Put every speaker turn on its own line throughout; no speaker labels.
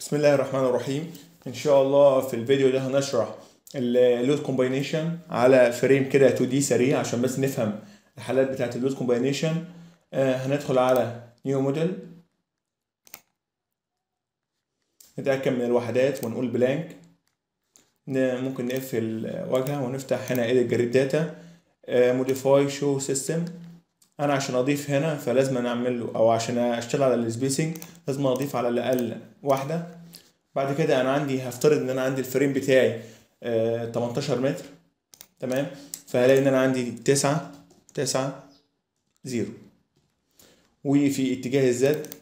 بسم الله الرحمن الرحيم ان شاء الله في الفيديو ده هنشرح اللود كومباينيشن على فريم كده 2 دي سريع عشان بس نفهم الحالات بتاعه اللود كومباينيشن هندخل على نيو موديل نتأكد من الوحدات ونقول بلانك ممكن نقفل واجهة ونفتح هنا edit جريد داتا موديفاي شو سيستم انا عشان اضيف هنا فلازم اعمل له او عشان اشتغل على السبيسنج لازم اضيف على الاقل واحده بعد كده انا عندي هفترض ان انا عندي الفريم بتاعي آه 18 متر تمام فهلاقي ان انا عندي تسعة تسعة زيرو وفي اتجاه الزد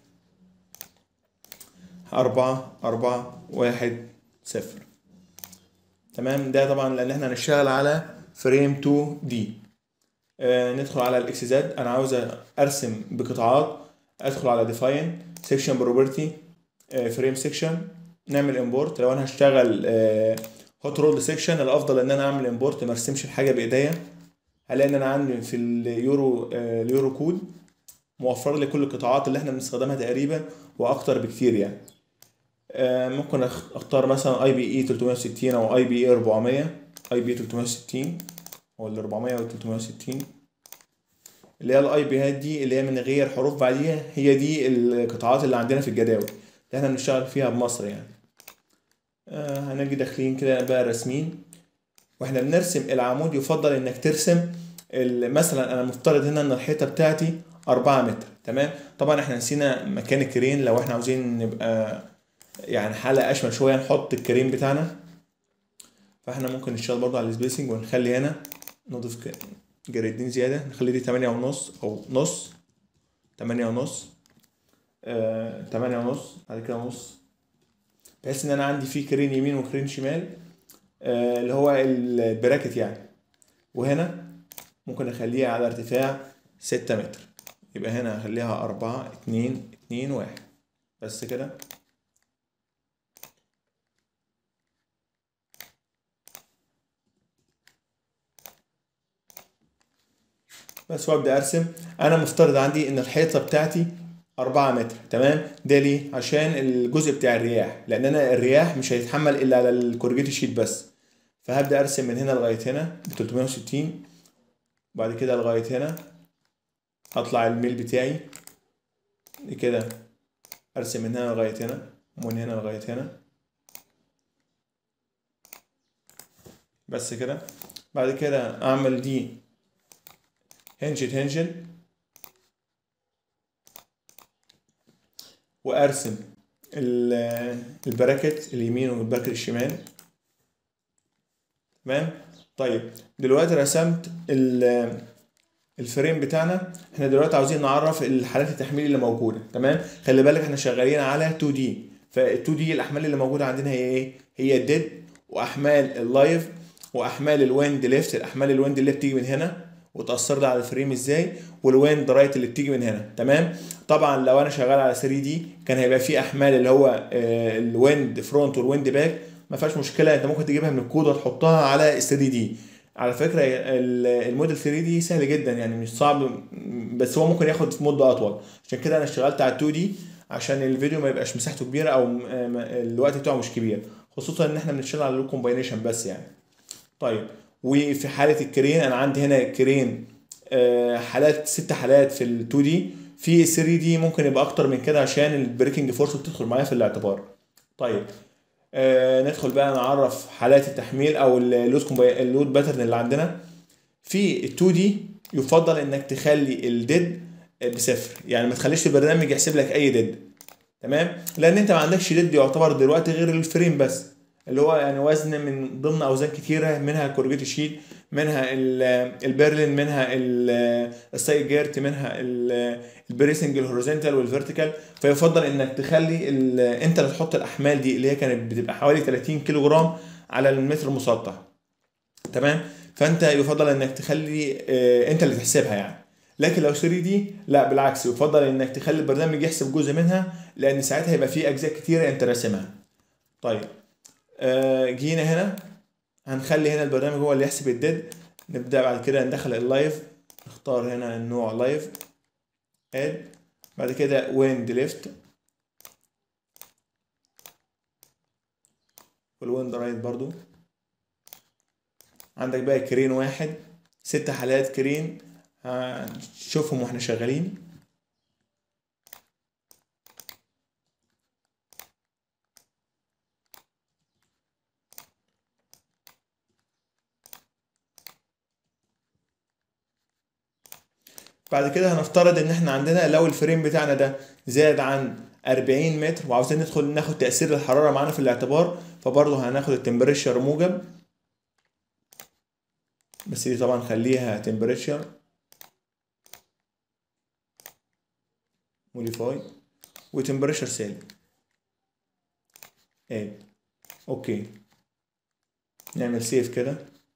أربعة أربعة واحد صفر تمام ده طبعا لأن احنا هنشتغل على فريم 2 دي آه ندخل على الاكس زد انا عاوز ارسم بقطاعات ادخل على ديفاين سيكشن بروبرتي فريم سيكشن نعمل امبورت لو انا هشتغل هوت رول سيكشن الافضل ان انا اعمل امبورت ما ارسمش الحاجه بايديا هلاقي ان انا عندي في اليورو آه اليورو كود موفر لي كل القطاعات اللي احنا بنستخدمها تقريبا واكتر بكتير يعني آه ممكن اختار مثلا اي بي اي 360 او اي بي اي 400 اي بي 360 هو ال 400 وال 360 اللي هي الاي بيهات دي اللي هي من غير حروف بعديها هي دي القطاعات اللي عندنا في الجداول اللي احنا بنشتغل فيها بمصر يعني آه هنجي داخلين كده بقى راسمين واحنا بنرسم العمود يفضل انك ترسم مثلا انا مفترض هنا ان الحيطه بتاعتي 4 متر تمام طبعا احنا نسينا مكان الكرين لو احنا عاوزين نبقى يعني حاله اشمل شويه نحط الكرين بتاعنا فاحنا ممكن نشتغل برضه على السبيسنج ونخلي هنا نضيف جريدين زيادة نخلي دي تمانية ونص أو نص تمانية ونص آه تمانية ونص بعد كده نص بحيث إن أنا عندي فيه كرين يمين وكرين شمال آه اللي هو البراكت يعني وهنا ممكن أخليها على ارتفاع ستة متر يبقى هنا هخليها أربعة اتنين اتنين واحد بس كده بس وابدا ارسم انا مفترض عندي ان الحيطه بتاعتي 4 متر تمام ده ليه عشان الجزء بتاع الرياح لان انا الرياح مش هيتحمل الا على الكورجيت شيت بس فهبدا ارسم من هنا لغايه هنا ب 360 بعد كده لغايه هنا اطلع الميل بتاعي كده ارسم من هنا لغايه هنا ومن هنا لغايه هنا بس كده بعد كده اعمل دي هنجد هنجد وارسم البراكت اليمين والبراكت الشمال تمام طيب دلوقتي رسمت الفريم بتاعنا احنا دلوقتي عاوزين نعرف الحالات التحميل اللي موجوده تمام خلي بالك احنا شغالين على 2 دي فال 2 دي الاحمال اللي موجوده عندنا هي ايه هي الديد واحمال اللايف واحمال الويند ليفت الاحمال الويند اللي بتيجي من هنا وتاثر لي على الفريم ازاي والويند رايت اللي بتيجي من هنا تمام طبعا لو انا شغال على 3 دي كان هيبقى في احمال اللي هو الويند فرونت والويند باك ما فيهاش مشكله انت ممكن تجيبها من الكود وتحطها على 3 دي على فكره الموديل 3 دي سهل جدا يعني مش صعب بس هو ممكن ياخد مده اطول عشان كده انا اشتغلت على 2 دي عشان الفيديو ما يبقاش مساحته كبيره او الوقت بتاعه مش كبير خصوصا ان احنا بنشتغل على الكومباينيشن بس يعني طيب وفي حاله الكرين انا عندي هنا كرين حالات ست حالات في ال 2 دي في 3 دي ممكن يبقى اكتر من كده عشان البريكنج فورس بتدخل معايا في الاعتبار طيب آه ندخل بقى نعرف حالات التحميل او اللود اللود باترن اللي عندنا في ال 2 دي يفضل انك تخلي الديد بصفر يعني ما تخليش البرنامج يحسب لك اي ديد تمام لان انت ما عندكش ديد يعتبر دلوقتي غير الفريم بس اللي هو يعني وزن من ضمن اوزان كتيره منها الكورجيت شيت منها البرلين منها السايد جيرت منها البريسنج الهوريزونتال والفيرتيكال فيفضل انك تخلي انت اللي تحط الاحمال دي اللي هي كانت بتبقى حوالي 30 كيلو جرام على المتر المسطح تمام فانت يفضل انك تخلي انت اللي تحسبها يعني لكن لو 3 دي لا بالعكس يفضل انك تخلي البرنامج يحسب جزء منها لان ساعتها هيبقى في اجزاء كتيره انت راسمها طيب جينا هنا هنخلي هنا البرنامج هو اللي يحسب الديد نبدا بعد كده ندخل اللايف نختار هنا النوع لايف اد بعد كده ويند ليفت والويند رايت برضو عندك بقى كرين واحد ست حالات كرين هنشوفهم واحنا شغالين بعد كده هنفترض ان احنا عندنا لو الفريم بتاعنا ده زاد عن 40 متر وعاوزين ندخل ناخد تأثير الحرارة معانا في الاعتبار فبرضه هناخد التمبريتشر موجب بس دي طبعا خليها تمبريتشر موديفاي وتمبريتشر سالب ايه اوكي نعمل سيف كده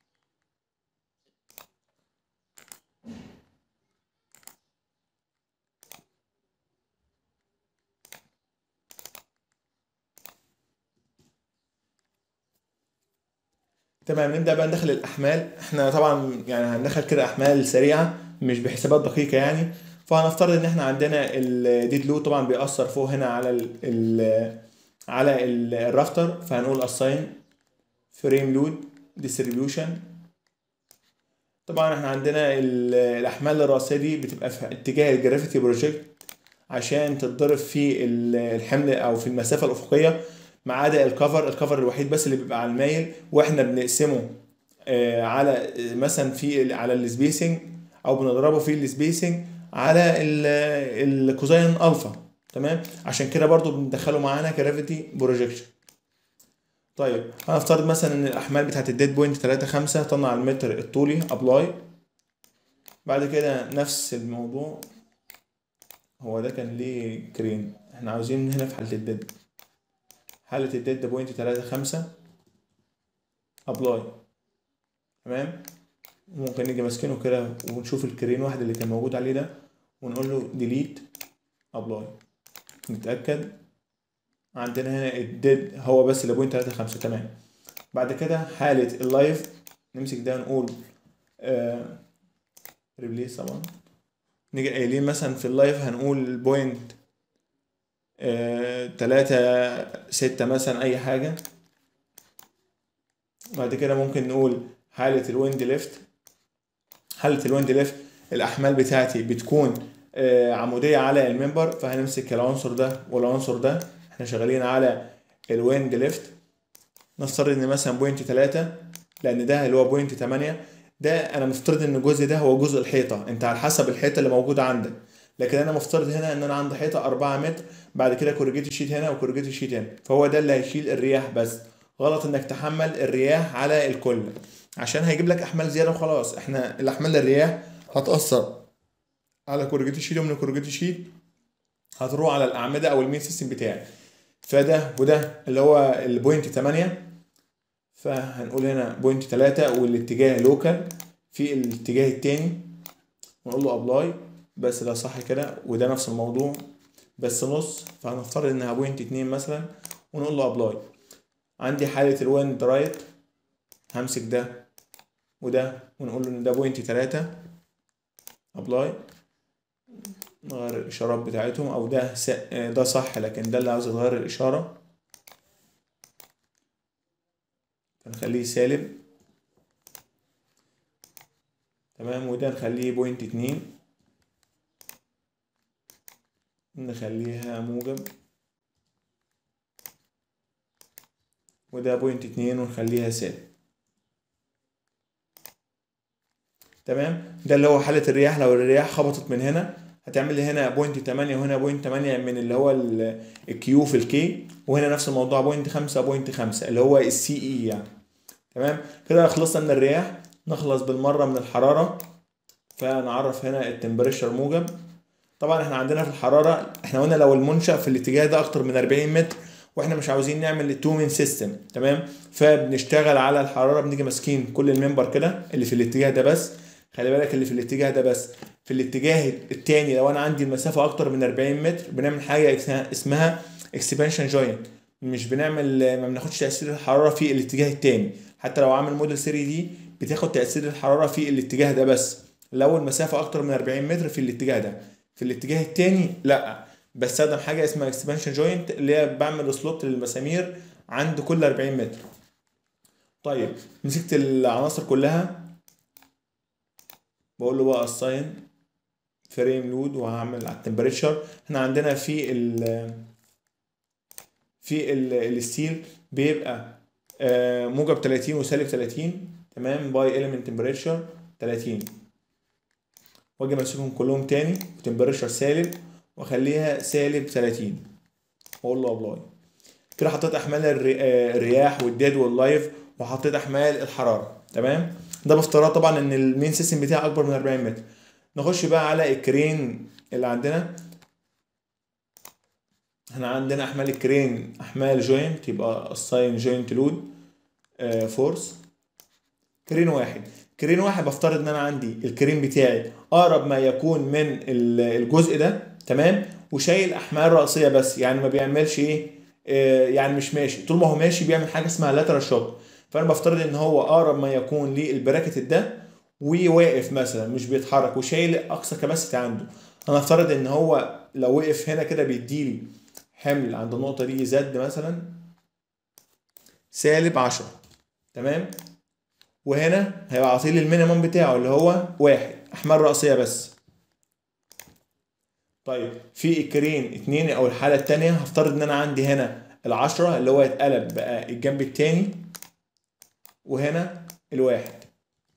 تمام نبدا بقى ندخل الاحمال احنا طبعا يعني هندخل كده احمال سريعه مش بحسابات دقيقه يعني فهنفترض ان احنا عندنا الديد لود طبعا بيأثر فوق هنا على ال ال على ال- الرافتر فهنقول assign فريم لود distribution طبعا احنا عندنا ال- الاحمال الراسيه دي بتبقى في اتجاه الجرافيتي بروجكت عشان تتضرب في ال- الحمل او في المسافه الافقيه ما عدا الكفر الكفر الوحيد بس اللي بيبقى على المايل واحنا بنقسمه آه، على آه، مثلا في ال- على السبيسنج او بنضربه في السبيسنج على ال- الكوزاين الفا تمام عشان كده برضو بندخله معانا كرافيتي بروجكشن طيب هنفترض مثلا ان الاحمال بتاعت الديد بوينت 3 5 طن على المتر الطولي ابلاي بعد كده نفس الموضوع هو ده كان ليه كرين احنا عاوزين هنا في حالة الديد حالة الديد بوينت 3 5 ابلاي تمام ممكن نيجي ماسكينه كده ونشوف الكرين واحد اللي كان موجود عليه ده ونقول له ديليت ابلاي نتأكد عندنا هنا الديد هو بس اللي بوينت 3 5 تمام بعد كده حالة اللايف نمسك ده نقول آه ريبليس طبعا نيجي قايلين مثلا في اللايف هنقول بوينت آه تلاتة ستة مثلا أي حاجة بعد كده ممكن نقول حالة الويند ليفت حالة الويند ليفت الأحمال بتاعتي بتكون آه عمودية على المنبر فهنمسك العنصر ده والعنصر ده احنا شغالين على الويند ليفت نفترض ان مثلا بوينت تلاتة لان ده اللي هو بوينت تمانية ده انا مفترض ان الجزء ده هو جزء الحيطة انت على حسب الحيطة اللي موجودة عندك لكن انا مفترض هنا ان انا عندي حيطة أربعة متر بعد كده كورجيت شيت هنا وكورجيت شيت هنا فهو ده اللي هيشيل الرياح بس غلط انك تحمل الرياح على الكل عشان هيجيب لك احمال زيادة وخلاص احنا الاحمال الرياح هتأثر على كورجيت شيت ومن كورجيت شيت هتروح على الاعمدة او المين سيستم بتاعي فده وده اللي هو البوينت 8 فهنقول هنا بوينت 3 والاتجاه لوكال في الاتجاه التاني ونقول له ابلاي بس ده صح كده وده نفس الموضوع بس نص فهنفترض انها بوينت 2 مثلا ونقول له ابلاي عندي حالة الويند رايت همسك ده وده ونقول له ان ده بوينت 3 ابلاي نغير الاشارات بتاعتهم او ده س... ده صح لكن ده اللي عاوز يتغير الاشاره نخليه سالب تمام وده نخليه بوينت اتنين نخليها موجب وده بوينت اتنين ونخليها سالب تمام ده اللي هو حالة الرياح لو الرياح خبطت من هنا هتعمل لي هنا بوينت 8 وهنا بوينت 8 من اللي هو الكيو في الكي وهنا نفس الموضوع بوينت 5 بوينت 5 اللي هو السي اي يعني تمام كده خلصنا من الرياح نخلص بالمرة من الحرارة فنعرف هنا التمبريتشر موجب طبعا احنا عندنا في الحرارة احنا قلنا لو المنشأ في الاتجاه ده اكتر من 40 متر واحنا مش عاوزين نعمل التو مين سيستم تمام فبنشتغل على الحرارة بنيجي ماسكين كل المنبر كده اللي في الاتجاه ده بس خلي بالك اللي في الاتجاه ده بس في الاتجاه التاني لو انا عندي المسافه اكتر من 40 متر بنعمل حاجه اسمها اكسبانشن جوينت مش بنعمل ما بناخدش تاثير الحراره في الاتجاه التاني حتى لو عامل موديل 3 دي بتاخد تاثير الحراره في الاتجاه ده بس لو المسافه اكتر من 40 متر في الاتجاه ده في الاتجاه التاني لا بستخدم حاجه اسمها اكسبانشن جوينت اللي هي بعمل سلوت للمسامير عند كل 40 متر طيب مسكت العناصر كلها بقول له بقى assign فريم لود وهعمل على التمبريتشر احنا عندنا في ال في ال- الستيل بيبقى آه، موجب 30 وسالب 30 تمام باي element temperature 30 واجي امسكهم كلهم تاني وتمبريتشر سالب واخليها سالب 30 واقول له ابلاي كده حطيت احمال الري- آه، الرياح والديد واللايف وحطيت احمال الحراره تمام ده بافتراض طبعا ان المين سيستم بتاعي اكبر من 40 متر نخش بقى على الكرين اللي عندنا احنا عندنا احمال الكرين احمال جوينت يبقى الساين جوينت لود فورس كرين واحد كرين واحد بفترض ان انا عندي الكرين بتاعي اقرب ما يكون من ال- الجزء ده تمام وشايل احمال راسيه بس يعني ما بيعملش ايه آه، يعني مش ماشي طول ما هو ماشي بيعمل حاجه اسمها لاترال شوك فانا بفترض ان هو اقرب ما يكون للبراكت ده وواقف مثلا مش بيتحرك وشايل اقصى كباسيتي عنده انا افترض ان هو لو وقف هنا كده بيديلي حمل عند النقطه دي زد مثلا سالب 10 تمام وهنا هيبقى عاطيلي المينيمم بتاعه اللي هو واحد احمال راسيه بس طيب في الكرين اتنين او الحاله التانية هفترض ان انا عندي هنا العشرة اللي هو يتقلب بقى الجنب التاني وهنا الواحد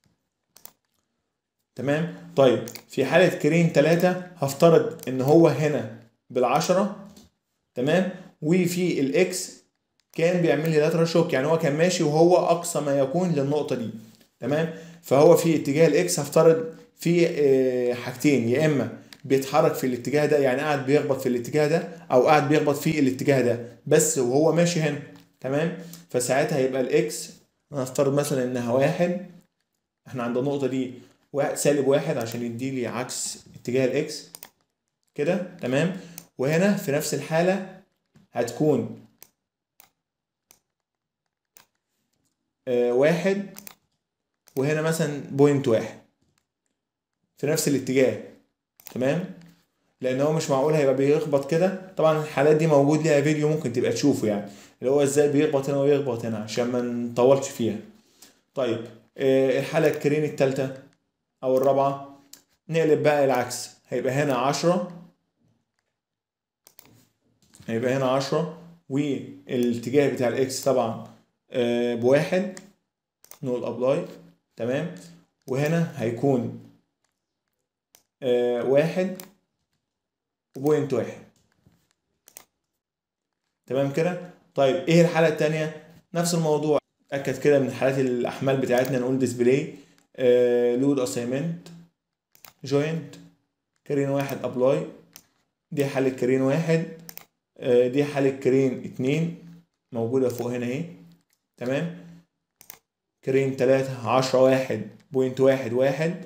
تمام طيب في حالة كرين تلاتة هفترض ان هو هنا بالعشرة تمام وفي الاكس كان بيعمل لي لاترال شوك يعني هو كان ماشي وهو اقصى ما يكون للنقطة دي تمام فهو في اتجاه الاكس هفترض في آه، حاجتين يا اما بيتحرك في الاتجاه ده يعني قاعد بيخبط في الاتجاه ده او قاعد بيخبط في الاتجاه ده بس وهو ماشي هنا تمام فساعتها يبقى الاكس نفترض مثلا انها واحد احنا عند النقطة دي واحد سالب واحد عشان يديلي عكس اتجاه الاكس كده تمام وهنا في نفس الحالة هتكون آه واحد وهنا مثلا بوينت واحد في نفس الاتجاه تمام لان هو مش معقول هيبقى بيخبط كده طبعا الحالات دي موجود ليها فيديو ممكن تبقى تشوفه يعني اللي هو ازاي بيخبط هنا ويخبط هنا عشان ما نطولش فيها طيب آه، الحالة الكرين التالتة او الرابعة نقلب بقى العكس هيبقى هنا عشرة هيبقى هنا عشرة والاتجاه بتاع الاكس طبعا آه، بواحد نقول ابلاي تمام وهنا هيكون آه، واحد وبوينت واحد تمام كده طيب ايه الحالة التانية نفس الموضوع اتأكد كده من حالات الأحمال بتاعتنا نقول ديسبلاي لود اساينمنت جوينت كرين واحد ابلاي دي حالة كرين واحد آه، دي حالة كرين اتنين موجودة فوق هنا اهي تمام كرين تلاتة عشرة واحد بوينت واحد واحد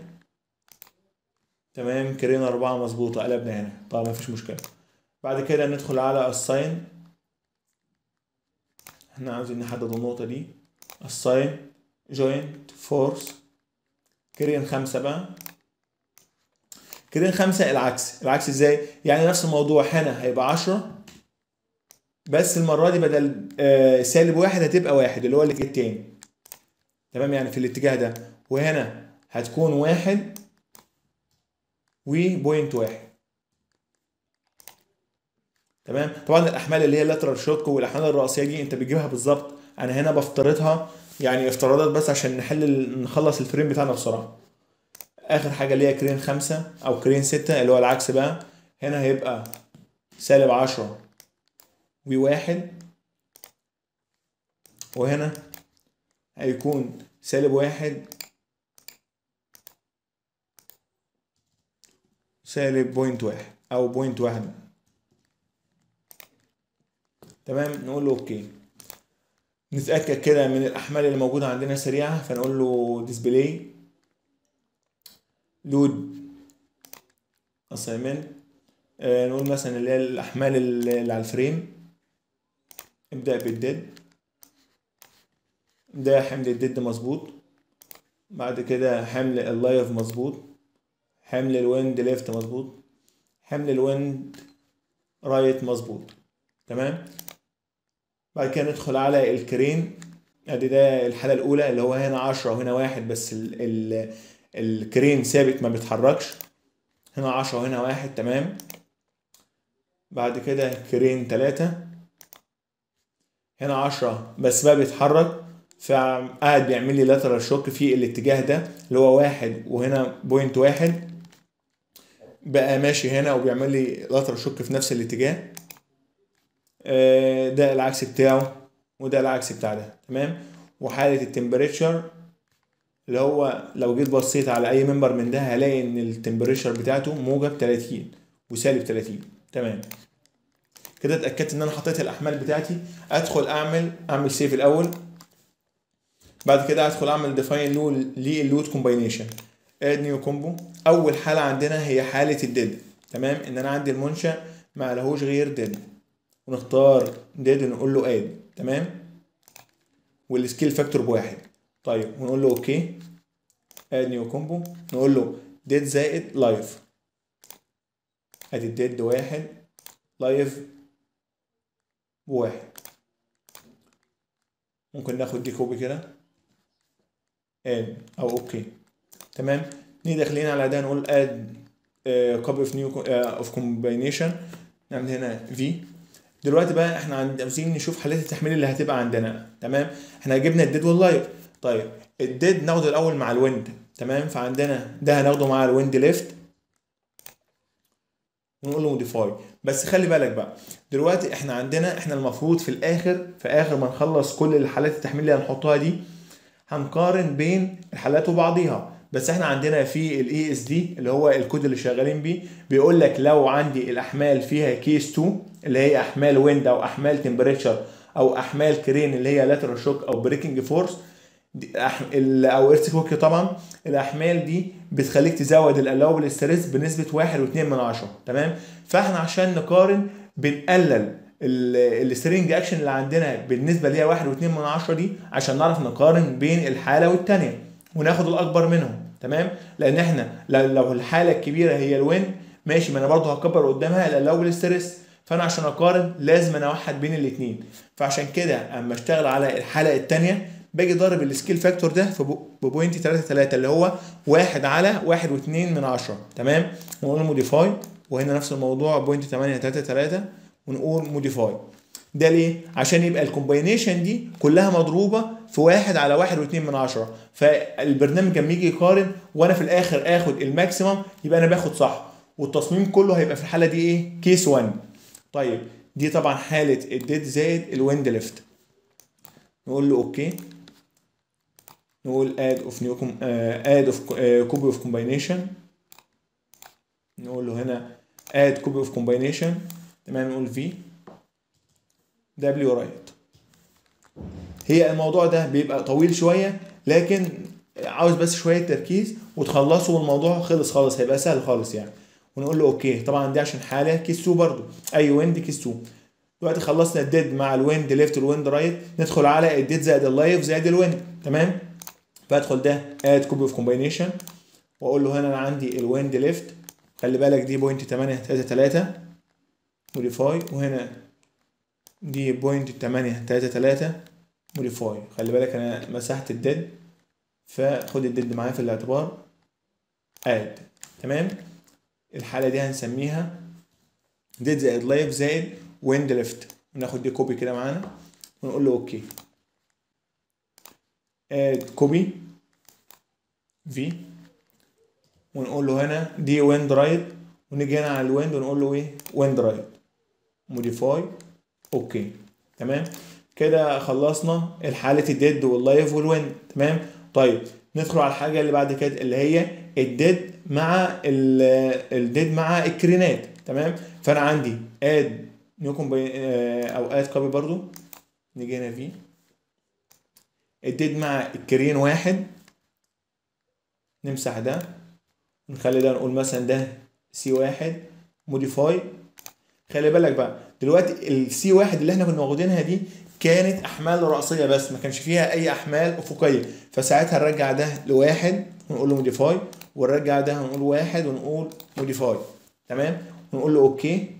تمام كرين أربعة مظبوطة قلبنا هنا طبعا مفيش مشكلة بعد كده ندخل على الساين احنا عاوزين نحدد النقطة دي الساين جوينت فورس كرين خمسة بقى كرين خمسة العكس العكس ازاي يعني نفس الموضوع هنا هيبقى عشرة بس المرة دي بدل آه سالب واحد هتبقى واحد اللي هو الاتجاه التاني تمام يعني في الاتجاه ده وهنا هتكون واحد وبوينت واحد تمام طبعا الاحمال اللي هي اللاترال شوك والاحمال الرئيسيه دي انت بتجيبها بالظبط انا هنا بفترضها يعني افتراضات بس عشان نحل ال- نخلص الفريم بتاعنا بسرعه اخر حاجه اللي هي كرين خمسة او كرين ستة اللي هو العكس بقى هنا هيبقى سالب عشرة وواحد وهنا هيكون سالب واحد سالب بوينت واحد او بوينت واحد تمام نقول له اوكي نتاكد كده من الاحمال اللي موجوده عندنا سريعه فنقول له ديسبلاي لود اساينمنت آه نقول مثلا اللي هي الاحمال اللي على الفريم ابدا بالديد ده حمل الديد مظبوط بعد كده حمل اللايف مظبوط حمل الويند ليفت مظبوط حمل الويند رايت مظبوط تمام بعد كده ندخل على الكرين ادي ده الحاله الاولى اللي هو هنا 10 وهنا واحد بس ال ال الكرين ثابت ما بيتحركش هنا 10 وهنا واحد تمام بعد كده كرين تلاتة هنا 10 بس بقى بيتحرك فقاعد بيعمل لي لاترال شوك في الاتجاه ده اللي هو واحد وهنا بوينت واحد بقى ماشي هنا وبيعمل لي لاترال شوك في نفس الاتجاه آه، ده العكس بتاعه وده العكس بتاع ده تمام وحالة التمبريتشر اللي هو لو جيت بصيت على اي ممبر من ده هلاقي ان التمبريتشر بتاعته موجب 30 وسالب 30 تمام كده اتاكدت ان انا حطيت الاحمال بتاعتي ادخل اعمل اعمل سيف الاول بعد كده ادخل اعمل ديفاين للود كومباينيشن اد نيو كومبو اول حاله عندنا هي حاله الديد تمام ان انا عندي المنشا ما لهوش غير ديد ونختار ديد ونقول له اد تمام والسكيل فاكتور بواحد طيب ونقول له اوكي اد نيو كومبو نقول له ديد زائد لايف ادي الديد واحد لايف بواحد ممكن ناخد دي كوبي كده اد او اوكي تمام نيجي داخلين على ده نقول اد كوبي اوف نيو اوف كومباينيشن نعمل هنا في دلوقتي بقى احنا عند- عاوزين نشوف حالات التحميل اللي هتبقى عندنا تمام احنا جبنا الديد واللايف طيب الديد ناخده الاول مع الويند تمام فعندنا ده هناخده مع الويند ليفت ونقول له موديفاي بس خلي بالك بقى دلوقتي احنا عندنا احنا المفروض في الاخر في اخر ما نخلص كل الحالات التحميل اللي هنحطها دي هنقارن بين الحالات وبعضيها بس احنا عندنا في الاي اس دي اللي هو الكود اللي شغالين بيه بيقول لك لو عندي الاحمال فيها كيس 2 اللي هي احمال ويند او احمال تمبريتشر او احمال كرين اللي هي لاترال شوك او بريكنج فورس أح... ال- او ايرث طبعا الاحمال دي بتخليك تزود الالاوبل ستريس بنسبه 1 و2 من 10 تمام فاحنا عشان نقارن بنقلل السترينج اكشن اللي عندنا بالنسبه ليها 1 و2 من 10 دي عشان نعرف نقارن بين الحاله والثانيه وناخد الاكبر منهم تمام لان احنا ل- لو الحاله الكبيره هي الوين ماشي ما انا برضه هكبر قدامها الالاوبل ستريس فانا عشان اقارن لازم انا اوحد بين الاثنين فعشان كده اما اشتغل على الحلقه الثانيه باجي ضارب السكيل فاكتور ده في بو- ببوينت 3 3 اللي هو واحد على واحد واتنين من عشرة تمام ونقول موديفاي وهنا نفس الموضوع بوينت 8 3 3 ونقول موديفاي ده ليه؟ عشان يبقى الكومباينيشن دي كلها مضروبه في واحد على واحد واتنين من عشرة فالبرنامج لما يجي يقارن وانا في الاخر اخد الماكسيمم يبقى انا باخد صح والتصميم كله هيبقى في الحاله دي ايه؟ كيس 1 طيب دي طبعا حاله الديد زائد الويند ليفت نقول له اوكي نقول اد اوف نيو اد اوف كوبي اوف كومباينيشن نقول له هنا اد كوبي اوف كومباينيشن تمام نقول في دبليو رايت هي الموضوع ده بيبقى طويل شويه لكن عاوز بس شويه تركيز وتخلصوا والموضوع خلص خالص هيبقى سهل خالص يعني ونقول له اوكي طبعا دي عشان حاله كيس 2 برضو اي ويند كيس 2 دلوقتي خلصنا الديد مع الويند ليفت والويند رايت ندخل على الديد زائد اللايف زائد الويند تمام فادخل ده اد كوبي اوف كومباينيشن واقول له هنا انا عندي الويند ليفت خلي بالك دي بوينت 8 3 3 موديفاي وهنا دي بوينت 8 3 3 موديفاي خلي بالك انا مسحت الديد فخد الديد معايا في الاعتبار اد تمام الحاله دي هنسميها ديد زائد لايف زائد ويند ليفت وناخد دي كوبي كده معانا ونقول له اوكي اد كوبي في ونقول له هنا دي ويند رايت ونيجي هنا على الويند ونقول له ايه ويند رايت موديفاي اوكي تمام كده خلصنا الحالة الديد واللايف والويند تمام طيب ندخل على الحاجة اللي بعد كده اللي هي الديد مع الديد مع الكرينات تمام فانا عندي اد نيو كومباين او اد كوبي برضو نيجي هنا فيه الديد مع الكرين واحد نمسح ده نخلي ده نقول مثلا ده سي واحد موديفاي خلي بالك بقى دلوقتي السي واحد اللي احنا كنا واخدينها دي كانت احمال رأسية بس ما كانش فيها اي احمال افقية فساعتها نرجع ده لواحد ونقول له موديفاي ونرجع ده ونقول واحد ونقول موديفاي تمام ونقول له اوكي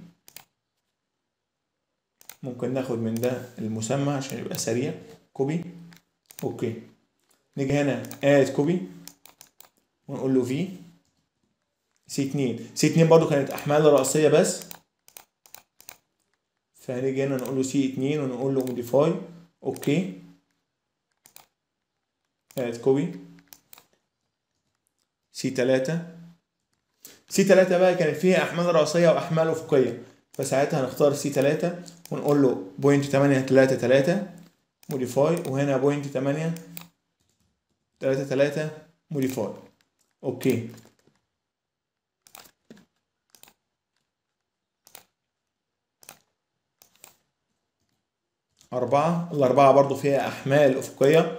ممكن ناخد من ده المسمى عشان يبقى سريع كوبي اوكي نيجي هنا اد كوبي ونقول له في سي 2 سي 2 برضو كانت احمال رئيسيه بس فهنيجي هنا نقول له سي 2 ونقول له موديفاي اوكي اد كوبي سي 3 سي 3 بقى كانت فيها احمال رئيسيه واحمال افقيه فساعتها هنختار سي 3 ونقول له بوينت 8 3 3 موديفاي وهنا بوينت 8 3 3 موديفاي اوكي أربعة الأربعة برضو فيها أحمال أفقية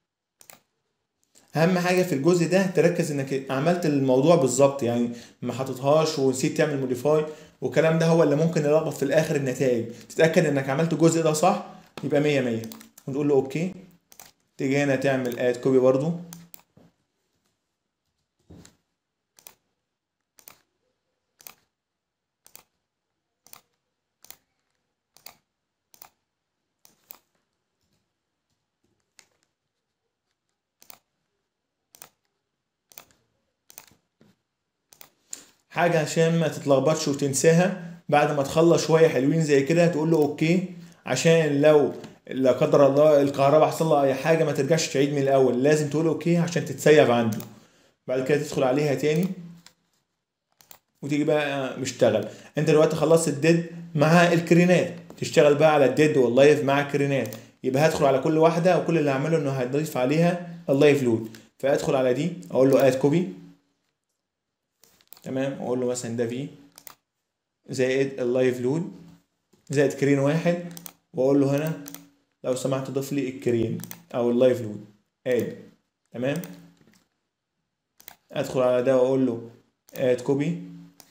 أهم حاجة في الجزء ده تركز إنك عملت الموضوع بالظبط يعني ما حطيتهاش ونسيت تعمل موديفاي والكلام ده هو اللي ممكن يلخبط في الآخر النتائج تتأكد إنك عملت الجزء ده صح يبقى مية مية ونقول له أوكي تيجي هنا تعمل اد كوبي برضو حاجة عشان ما تتلخبطش وتنساها بعد ما تخلص شوية حلوين زي كده تقول له اوكي عشان لو لا قدر الله الكهرباء حصل لها اي حاجة ما ترجعش تعيد من الاول لازم تقول اوكي عشان تتسيب عنده بعد كده تدخل عليها تاني وتيجي بقى مشتغل انت دلوقتي خلصت الديد مع الكرينات تشتغل بقى على الديد واللايف مع الكرينات يبقى هدخل على كل واحدة وكل اللي هعمله انه هضيف عليها اللايف لود فادخل على دي اقول له اد كوبي تمام اقول له مثلا ده في زائد اللايف لود زائد كرين واحد واقول له هنا لو سمحت ضيف لي الكرين او اللايف لود اد تمام ادخل على ده واقول له اد كوبي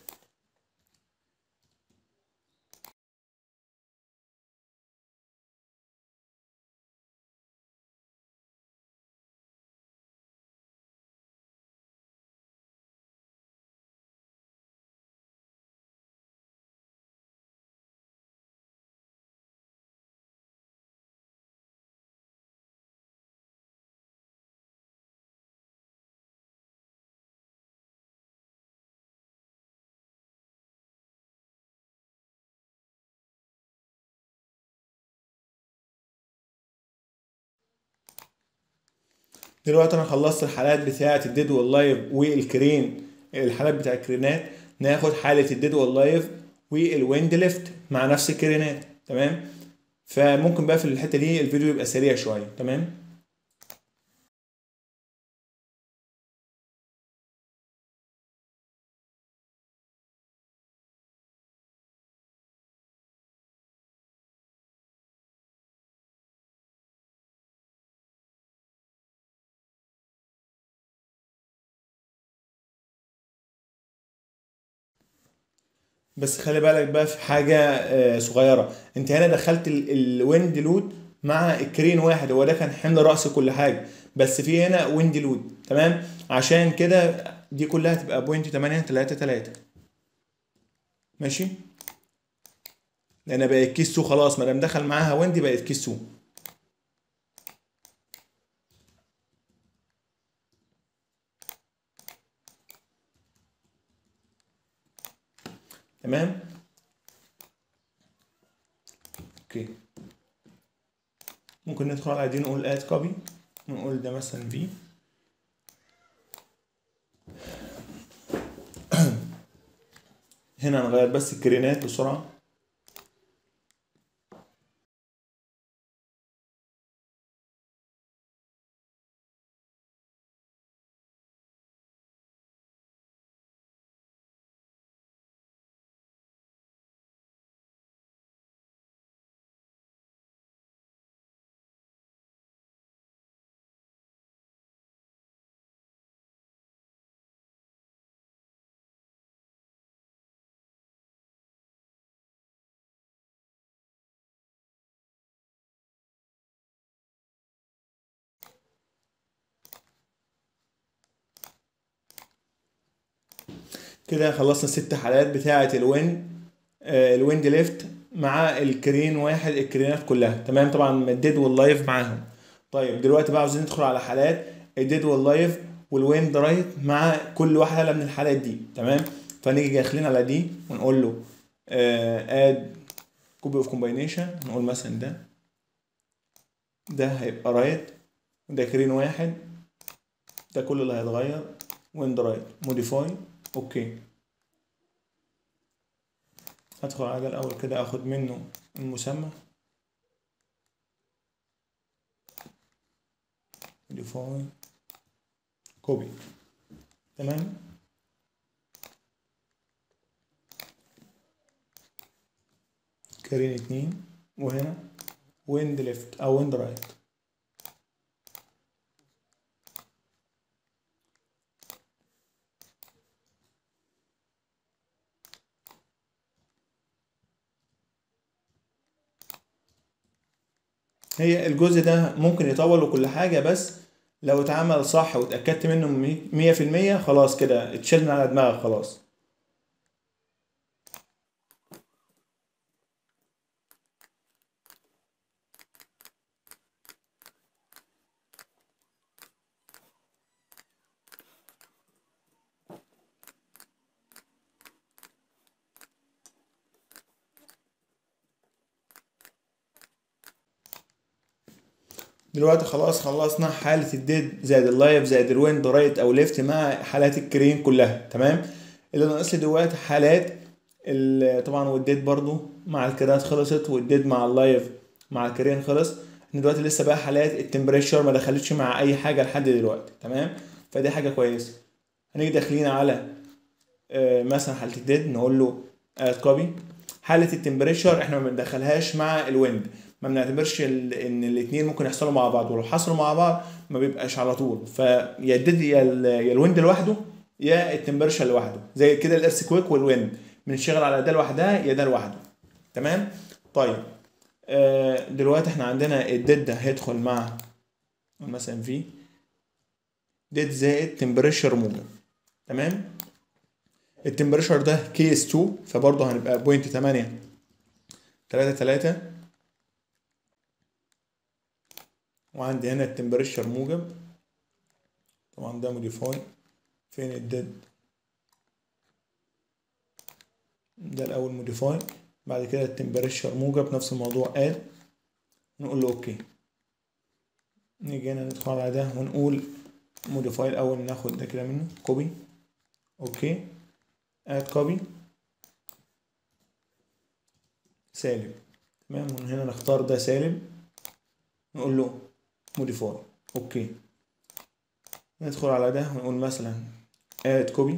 دلوقتي انا خلصت الحالات بتاعه الديد واللايف والكرين الحالات بتاع الكرينات ناخد حاله الديد واللايف والويند ليفت مع نفس الكرينات تمام فممكن بقى في الحته دي الفيديو يبقى سريع شويه تمام بس خلي بالك بقى في حاجة آه، صغيرة انت هنا دخلت ال- الويند لود مع الكرين واحد هو ده كان حمل رأس كل حاجة بس في هنا ويند لود تمام عشان كده دي كلها تبقى بوينت 8 3 3 ماشي لان بقت كيس 2 خلاص ما دام دخل معاها ويند بقت كيس 2 تمام اوكي ممكن ندخل على دي نقول اد كوبي ونقول ده مثلا في هنا نغير بس الكرينات بسرعة كده خلصنا الست حالات بتاعة الويند آه، الويند ليفت مع الكرين واحد الكرينات كلها تمام طبعا مدد واللايف معاهم طيب دلوقتي بقى عاوزين ندخل على حالات الديد واللايف والويند رايت مع كل واحده من الحالات دي تمام فنيجي داخلين على دي ونقول له اد كوبي اوف كومباينيشن نقول مثلا ده ده هيبقى رايت وده كرين واحد ده كل اللي هيتغير ويند رايت موديفاي اوكي هدخل على ده الاول كده اخد منه المسمى موديفاي كوبي تمام كارين اتنين وهنا ويند ليفت او ويند رايت هي الجزء ده ممكن يطول وكل حاجة بس لو اتعمل صح واتأكدت منه مية في المية خلاص كده اتشال من على دماغك خلاص دلوقتي خلاص خلصنا حالة الديد زائد اللايف زائد الويند رايت او ليفت مع حالات الكرين كلها تمام اللي ناقص لي دلوقتي حالات ال- طبعا والديد برضو مع الكرات خلصت والديد مع اللايف مع الكرين خلص احنا دلوقتي لسه بقى حالات التمبريتشر ما دخلتش مع اي حاجة لحد دلوقتي تمام فدي حاجة كويسة هنيجي داخلين على آه، مثلا حالة الديد نقول له اد كوبي حالة التمبريتشر احنا ما بندخلهاش مع الويند ما بنعتبرش ال- ان الاثنين ممكن يحصلوا مع بعض ولو حصلوا مع بعض ما بيبقاش على طول فيا الديد يا ال- يا الويند لوحده يا التمبريتشر لوحده زي كده الارث كويك والويند بنشتغل على ده لوحدها يا ده لوحده تمام طيب آه، دلوقتي احنا عندنا الديد ده هيدخل مع مثلا في ديد زائد تمبريتشر موجب تمام التمبريتشر ده كي اس 2 فبرضه هنبقى بوينت 8 3 3 وعندي هنا التمبريتشر موجب طبعا ده موديفاي فين الديد ده الاول موديفاي بعد كده التمبريتشر موجب نفس الموضوع اد نقول له اوكي نيجي هنا ندخل على ده ونقول موديفاي الاول ناخد ده كده منه كوبي اوكي اد كوبي سالب تمام ومن هنا نختار ده سالب نقول له موديفاي اوكي ندخل على ده ونقول مثلا اد كوبي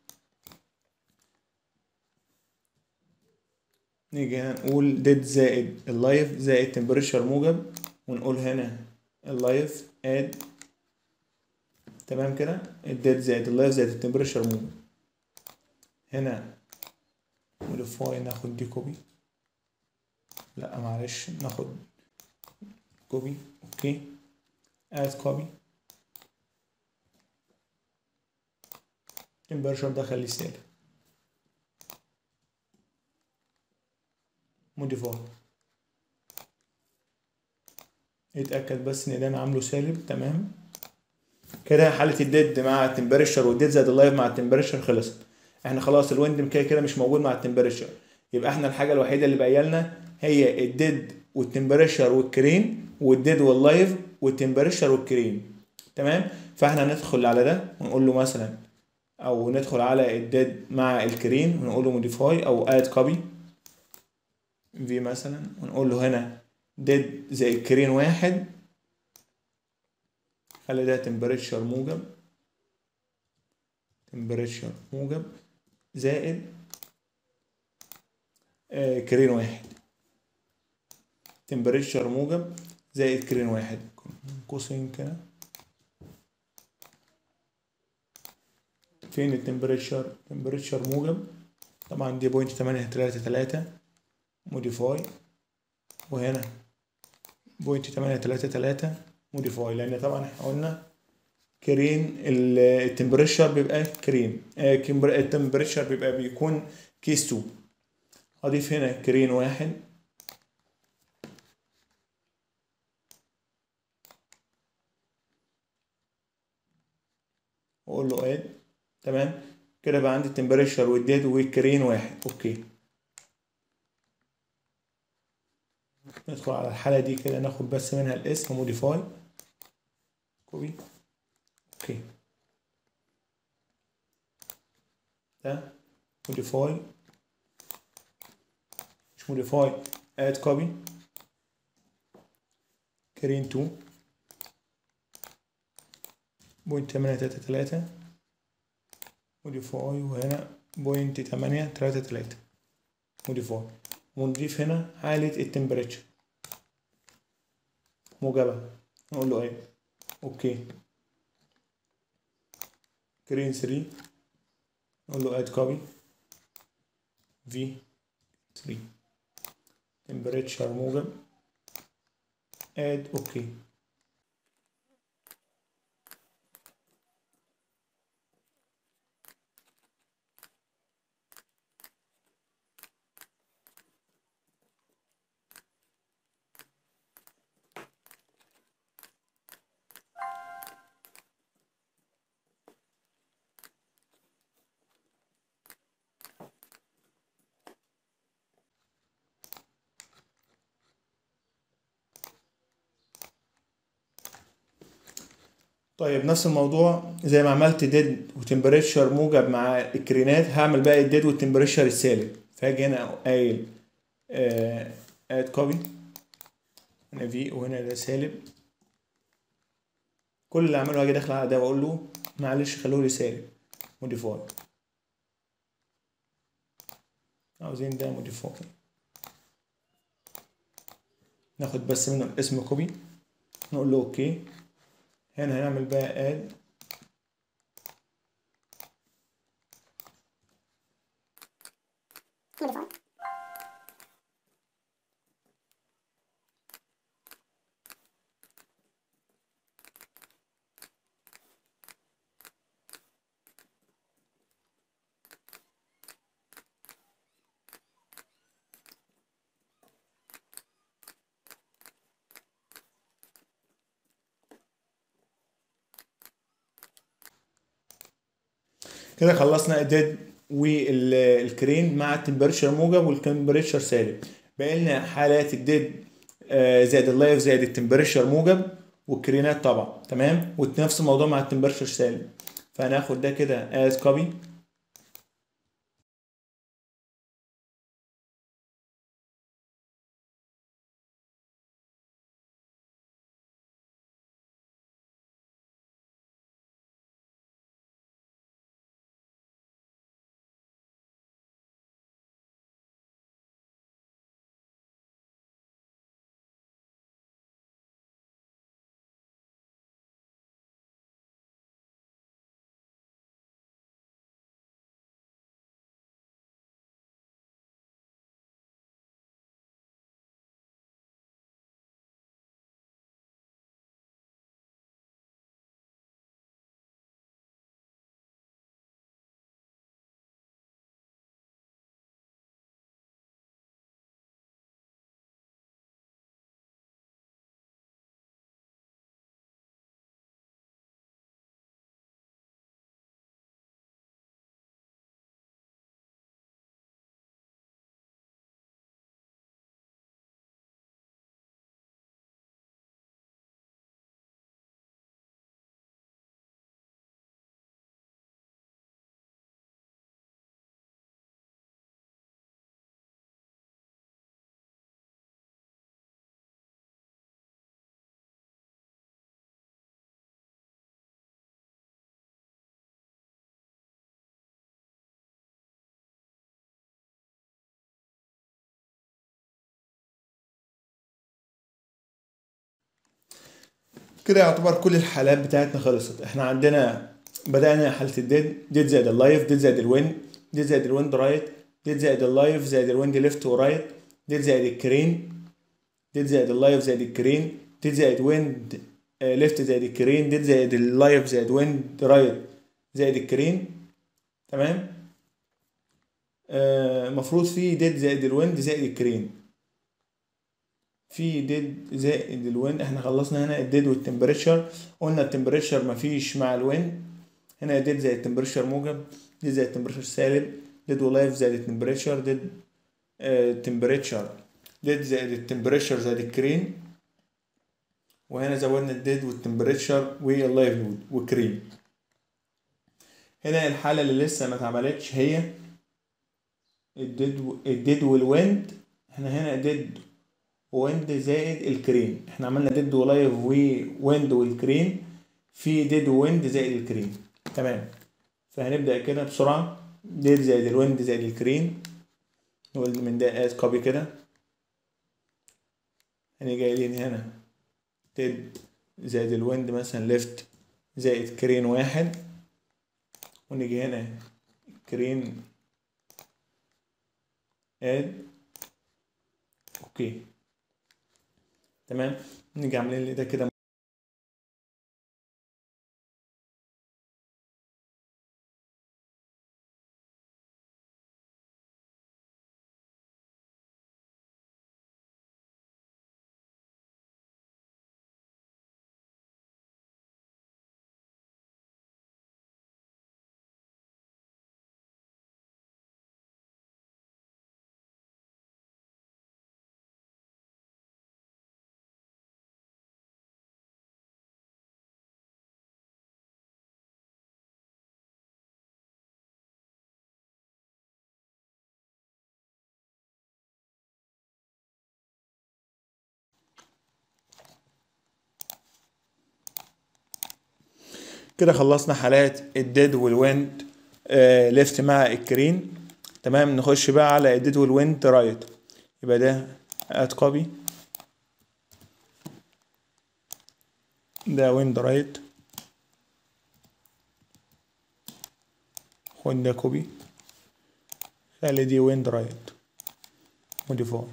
نيجي هنا نقول ديد زائد اللايف زائد تمبريتشر موجب ونقول هنا اللايف اد تمام كده الديد زائد اللايف زائد التمبريتشر موجب هنا موديفاي ناخد دي كوبي لا معلش ناخد كوبي اوكي اد كوبي تمبريتشر ده خليه سالب موديفاي اتأكد بس ان ده انا عامله سالب تمام كده حالة الديد مع التمبريتشر والديد زائد اللايف مع التمبريتشر خلصت احنا خلاص الويند كده كده مش موجود مع التمبريتشر يبقى احنا الحاجة الوحيدة اللي باقية لنا هي الديد والتمبريتشر والكرين والديد واللايف والتمبريتشر والكرين تمام فاحنا ندخل على ده ونقول له مثلا او ندخل على الديد مع الكرين ونقول له موديفاي او اد كوبي في مثلا ونقول له هنا ديد زي كرين واحد خلي ده تمبريتشر موجب تمبريتشر موجب زائد آه كرين واحد تمبريتشر موجب زائد كرين واحد قوسين كده فين التمبريتشر تمبريتشر موجب طبعا دي بوينت تمانية تلاتة تلاتة موديفاي وهنا بوينت تمانية تلاتة تلاتة موديفاي لأن طبعا احنا قلنا كرين التمبريتشر بيبقى كرين آه التمبريتشر بيبقى بيكون كيس 2 أضيف هنا كرين واحد واقول له اد تمام كده بقى عندي التمبريتشر والديد والكرين واحد اوكي ندخل على الحالة دي كده ناخد بس منها الاسم موديفاي كوبي اوكي ده موديفاي مش موديفاي اد كوبي كرين 2 بوينت تمانية تلاتة تلاتة موديفاي وهنا بوينت تمانية تلاتة تلاتة موديفاي ونضيف هنا حالة التمبريتشر موجبة نقول له ايه اوكي كرين 3 نقول له اد كوبي في 3 تمبريتشر موجب اد اوكي طيب نفس الموضوع زي ما عملت ديد وتمبريتشر موجب مع الكرينات هعمل بقى الديد والتمبريتشر السالب فاجي هنا قايل اد كوبي هنا في وهنا ده سالب كل اللي اعمله هاجي داخل على ده واقول له معلش خلوه لي سالب موديفاي عاوزين ده موديفاي ناخد بس منه الاسم كوبي نقول له اوكي هنا هنعمل بقى اد
موديفاي
كده خلصنا الديد والكرين مع التمبريتشر موجب والتمبريتشر سالب باقي لنا حالات الديد آه، زائد اللايف زائد التمبريتشر موجب والكرينات طبعا تمام ونفس الموضوع مع التمبريتشر سالب فهناخد ده كده از كوبي كده يعتبر كل الحالات بتاعتنا خلصت احنا عندنا بدأنا حالة الديد ديد زائد اللايف ديد زائد الويند ديد زائد الويند رايت ديد زائد اللايف زائد الويند ليفت ورايت ديد زائد الكرين ديد زائد اللايف زائد الكرين ديد زائد ويند آه ليفت زائد الكرين ديد زائد اللايف زائد ويند رايت زائد الكرين تمام آه مفروض في ديد زائد الويند زائد الكرين في ديد زائد الويند احنا خلصنا هنا الديد والتمبريتشر قلنا التمبريتشر مفيش مع الويند هنا ديد زائد تمبريتشر موجب ديد زائد تمبريتشر سالب ديد ولايف زائد التمبريتشر ديد تمبريتشر ديد زائد التمبريتشر زائد الكرين وهنا زودنا الديد والتمبريتشر واللايف لود والكرين هنا الحالة اللي لسه ما اتعملتش هي الديد و... الديد والويند احنا هنا ديد ويند زائد الكرين احنا عملنا ديد ولايف وويند والكرين في ديد ويند زائد الكرين تمام فهنبدأ كده بسرعة ديد زائد الويند زائد الكرين نقول من ده اد كوبي كده هنيجي جايين هنا ديد زائد الويند مثلا ليفت زائد كرين واحد ونيجي هنا كرين اد اوكي تمام نيجي عاملين لي ده كده كده خلصنا حالات الديد والويند آه ليفت مع الكرين تمام نخش بقى على الديد والويند رايت يبقى ده اد كوبي ده ويند رايت خد ده كوبي خلي دي ويند رايت موديفاي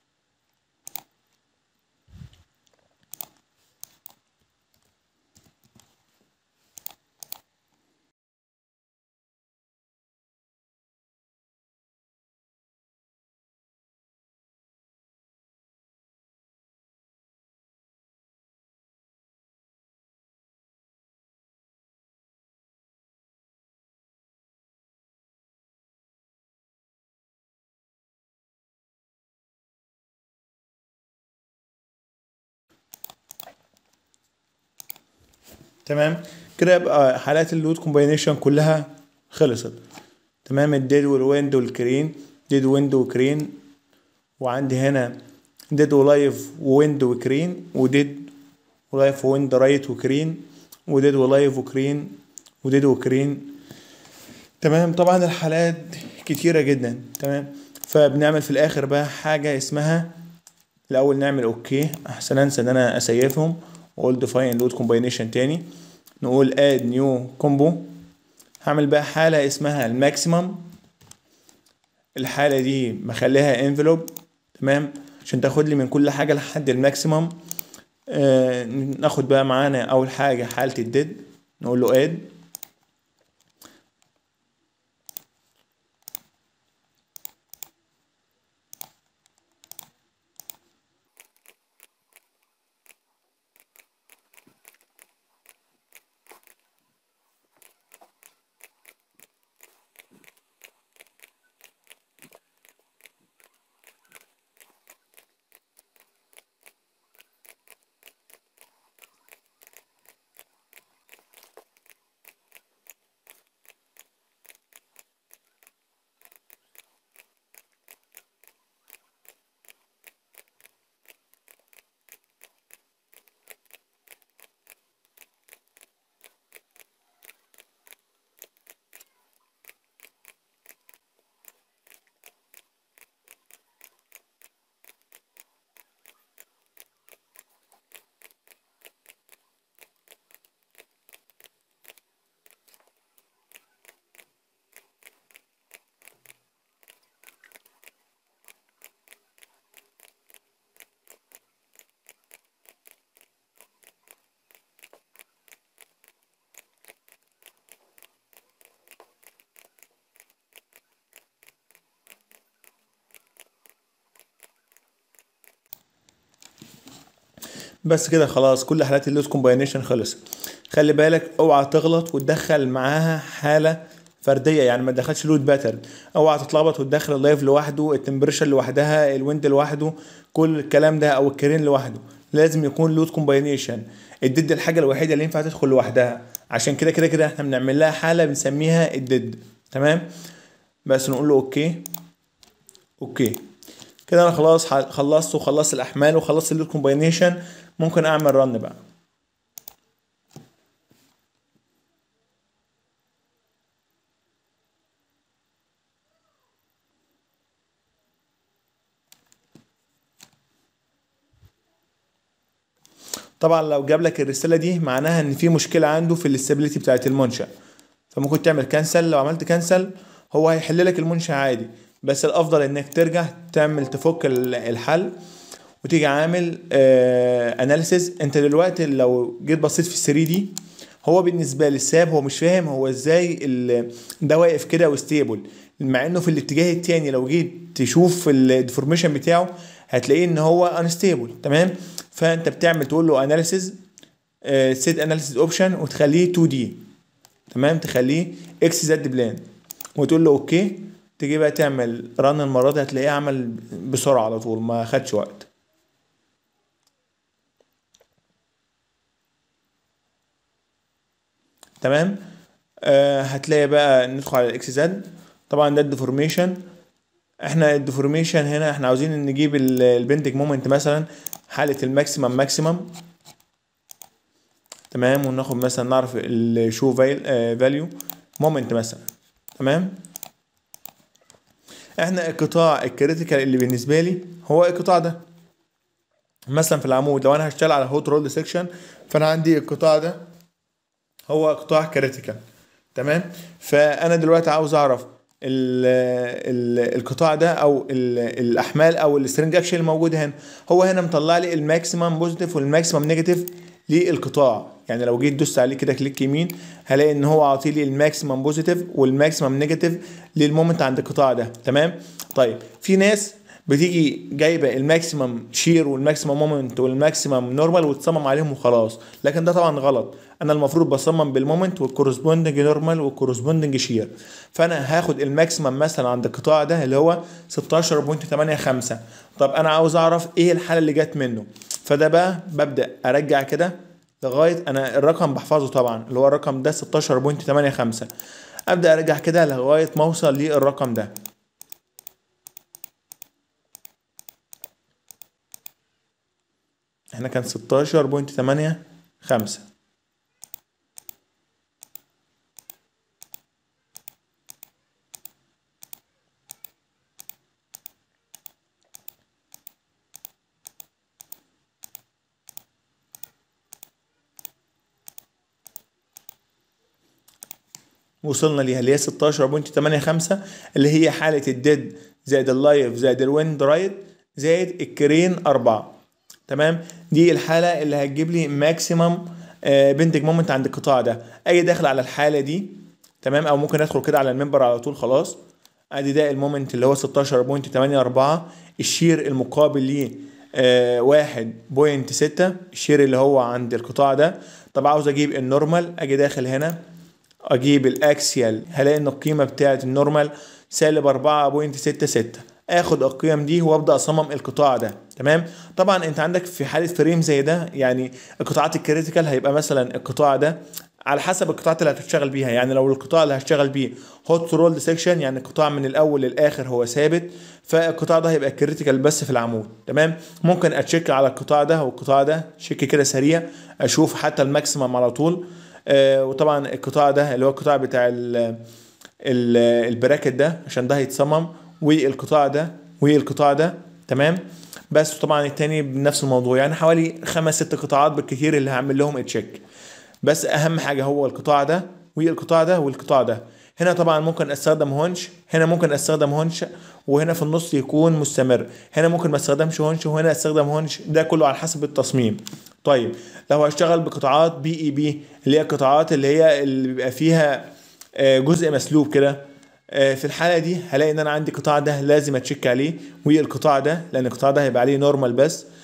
تمام كده يبقى حالات اللود كومباينيشن كلها خلصت تمام الديد والويند والكرين ديد ويند وكرين وعندي هنا ديد ولايف ويند وكرين وديد ولايف ويند رايت وكرين وديد ولايف وكرين وديد وكرين تمام طبعا الحالات كتيرة جدا تمام فبنعمل في الاخر بقى حاجة اسمها الاول نعمل اوكي احسن انسى ان انا اسيفهم واقول ديفاين لود كومباينيشن تاني نقول اد نيو كومبو هعمل بقى حالة اسمها الماكسيمم الحالة دي بخليها انفلوب تمام عشان تاخد لي من كل حاجة لحد الماكسيمم آه ناخد بقى معانا اول حاجة حالة الديد نقول له اد بس كده خلاص كل حالات اللوز كومباينيشن خلص خلي بالك اوعى تغلط وتدخل معاها حاله فرديه يعني ما تدخلش لود باترن اوعى تتلخبط وتدخل اللايف لوحده التمبريشر لوحدها الويند لوحده كل الكلام ده او الكرين لوحده لازم يكون لود كومباينيشن الديد الحاجه الوحيده اللي ينفع تدخل لوحدها عشان كده كده كده احنا بنعمل لها حاله بنسميها الديد تمام بس نقول له اوكي اوكي كده انا خلاص خلصت وخلصت الاحمال وخلصت اللود كومباينيشن ممكن اعمل رن بقى طبعا لو جاب لك الرساله دي معناها ان في مشكله عنده في الاستابيليتي بتاعه المنشا فممكن تعمل كانسل لو عملت كانسل هو هيحل لك المنشا عادي بس الافضل انك ترجع تعمل تفك الحل وتيجي عامل اناليسيز انت دلوقتي لو جيت بصيت في ال 3 دي هو بالنسبه للساب هو مش فاهم هو ازاي ده واقف كده وستيبل مع انه في الاتجاه التاني لو جيت تشوف الديفورميشن بتاعه هتلاقيه ان هو انستيبل تمام فانت بتعمل تقول له اناليسيز سيت اناليسيز اوبشن وتخليه 2 دي تمام تخليه اكس زد بلان وتقول له اوكي تيجي بقى تعمل رن المره دي هتلاقيه عمل بسرعه على طول ما خدش وقت تمام آه هتلاقي بقى ندخل على الاكس زد طبعا ده الديفورميشن احنا الديفورميشن هنا احنا عاوزين نجيب البنتج مومنت مثلا حالة الماكسيمم ماكسيمم تمام وناخد مثلا نعرف الشو فاليو مومنت مثلا تمام احنا القطاع الكريتيكال اللي بالنسبة لي هو القطاع ده مثلا في العمود لو انا هشتغل على هوت رول سيكشن فانا عندي القطاع ده هو قطاع كريتيكال تمام فانا دلوقتي عاوز اعرف ال ال القطاع ده او ال الاحمال او السترنج اكشن الموجوده هنا هو هنا مطلع لي الماكسيمم بوزيتيف والماكسيمم نيجاتيف للقطاع يعني لو جيت دوست عليه كده كليك يمين هلاقي ان هو عاطي لي الماكسيمم بوزيتيف والماكسيمم نيجاتيف للمومنت عند القطاع ده تمام طيب في ناس بتيجي جايبه الماكسيمم شير والماكسيمم مومنت والماكسيمم نورمال وتصمم عليهم وخلاص لكن ده طبعا غلط انا المفروض بصمم بالمومنت والكورسبوندنج نورمال والكورسبوندنج شير فانا هاخد الماكسيمم مثلا عند القطاع ده اللي هو 16.85 طب انا عاوز اعرف ايه الحاله اللي جت منه فده بقى ببدا ارجع كده لغايه انا الرقم بحفظه طبعا اللي هو الرقم ده 16.85 ابدا ارجع كده لغايه ما اوصل للرقم ده احنا كان 16.85 وصلنا ليها اللي هي 16.85 اللي هي حالة الديد زائد اللايف زائد الويند رايت زائد الكرين 4 تمام دي الحالة اللي هتجيب لي ماكسيمم بنتج مومنت عند القطاع ده اجي داخل على الحالة دي تمام او ممكن ادخل كده على المنبر على طول خلاص ادي ده المومنت اللي هو 16.84 الشير المقابل ليه آه واحد بوينت ستة الشير اللي هو عند القطاع ده طب عاوز اجيب النورمال اجي داخل هنا اجيب الاكسيال هلاقي ان القيمه بتاعه النورمال سالب 4.66 اخد القيم دي وابدا اصمم القطاع ده تمام طبعا انت عندك في حاله فريم زي ده يعني القطاعات الكريتيكال هيبقى مثلا القطاع ده على حسب القطاعات اللي هتشتغل بيها يعني لو القطاع اللي هشتغل بيه هوت رولد سيكشن يعني القطاع من الاول للاخر هو ثابت فالقطاع ده هيبقى كريتيكال بس في العمود تمام ممكن اتشيك على القطاع ده والقطاع ده شيك كده سريع اشوف حتى الماكسيمم على طول آه وطبعا القطاع ده اللي هو القطاع بتاع ال ال البراكت ده عشان ده هيتصمم والقطاع ده والقطاع ده تمام بس طبعا التاني بنفس الموضوع يعني حوالي خمس ست قطاعات بالكثير اللي هعمل لهم تشيك بس اهم حاجه هو القطاع ده والقطاع ده والقطاع ده هنا طبعا ممكن استخدم هونش هنا ممكن استخدم هونش وهنا في النص يكون مستمر هنا ممكن ما استخدمش هونش وهنا استخدم هونش ده كله على حسب التصميم طيب لو هشتغل بقطاعات بي اي بي اللي هي القطاعات اللي هي اللي بيبقى فيها جزء مسلوب كده في الحالة دي هلاقي ان انا عندي القطاع ده لازم اتشيك عليه والقطاع ده لان القطاع ده هيبقى عليه نورمال بس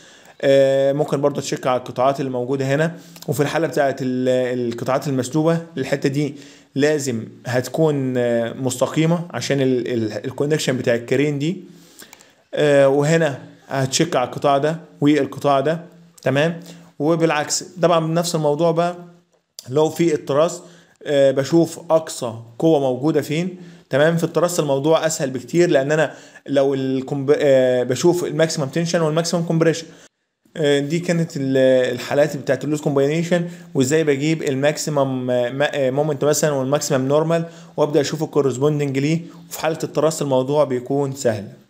آه، ممكن برضو تشيك على القطاعات اللي موجوده هنا وفي الحاله بتاعت ال- القطاعات المسلوبه الحته دي لازم هتكون آه، مستقيمه عشان الكونكشن بتاع الكرين دي آه، وهنا هتشيك على القطاع ده والقطاع ده تمام وبالعكس طبعا بنفس الموضوع بقى لو في التراس آه، بشوف اقصى قوه موجوده فين تمام في التراس الموضوع اسهل بكتير لان انا لو الكمب... آه، بشوف الماكسيمم تنشن والماكسيمم كومبريشن دي كانت ال- الحالات بتاعت اللوز كومباينيشن وازاي بجيب الماكسيمم مومنت مثلا والماكسيمم نورمال وابدا اشوف الكورسبوندنج ليه وفي حاله التراس الموضوع بيكون سهل